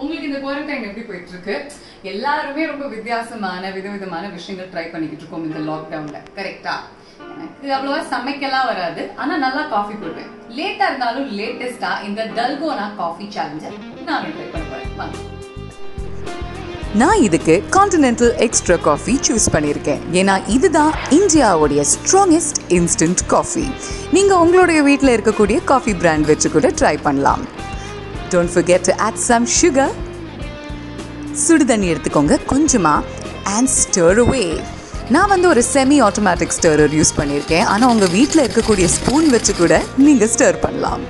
உங்களுக்கு இந்த குவாரண்டைன் எப்படி போயிட்டு இருக்கு எல்லாருமே ரொம்ப வித்தியாசமான விதவிதமான விஷயங்கள் ட்ரை பண்ணிக்கிட்டு இருக்கோம் இந்த லாக்டவுன்ல கரெக்டா எனக்கு அவ்வளவா சமைக்கலாம் வராது ஆனா நல்லா காஃபி போடுவேன் லேட்டா இருந்தாலும் லேட்டஸ்டா இந்த டல்கோனா காஃபி சேலஞ்சர் நானும் ட்ரை பண்ண போறேன் வாங்க நான் இதுக்கு கான்டினென்டல் எக்ஸ்ட்ரா காஃபி சூஸ் பண்ணியிருக்கேன் ஏன்னா இதுதான் இந்தியாவுடைய ஸ்ட்ராங்கஸ்ட் இன்ஸ்டன்ட் காஃபி நீங்கள் உங்களுடைய வீட்டில் இருக்கக்கூடிய காஃபி பிராண்ட் வச்சு கூட ட்ரை பண்ணலாம் don't forget to add some sugar சுடு தண்ணி எடுத்துக்கோங்க கொஞ்சமாக அண்ட் ஸ்டர் away நான் வந்து ஒரு செமி ஆட்டோமேட்டிக் ஸ்டரர் யூஸ் பண்ணியிருக்கேன் ஆனால் உங்கள் வீட்டில் இருக்கக்கூடிய ஸ்பூன் வச்சு கூட நீங்கள் ஸ்டர் பண்ணலாம்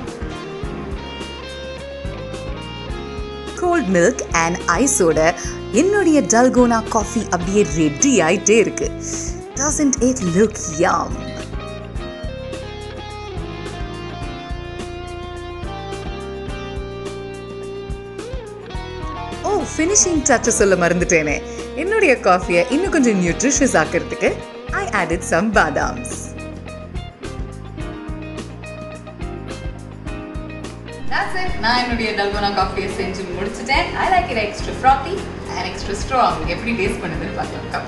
கோல்ட் மில்க் அண்ட் ஐஸோட என்னுடைய டல்கோனா காஃபி அப்படியே ரெடி ஆயிட்டே இருக்கு doesn't it look yum ஓ ஃபினிஷிங் டச் சொல்ல மறந்துட்டேனே என்னுடைய காஃபியை இன்னும் கொஞ்சம் நியூட்ரிஷியஸ் ஆக்கிறதுக்கு ஐ added some பாதாம்ஸ் That's it. நான் என்னுடைய டல்கோனா காஃபியை செஞ்சு முடிச்சிட்டேன் I like it extra frothy and extra strong எப்படி டேஸ்ட் பண்ணுதுன்னு பார்க்கலாம் Come.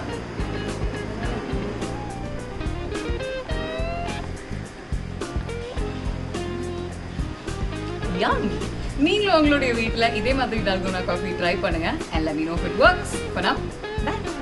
Yum. நீங்களும் உங்களுடைய வீட்டில் இதே மாதிரி டல்கோனா காஃபி ட்ரை பண்ணுங்க and let me know if it works for now bye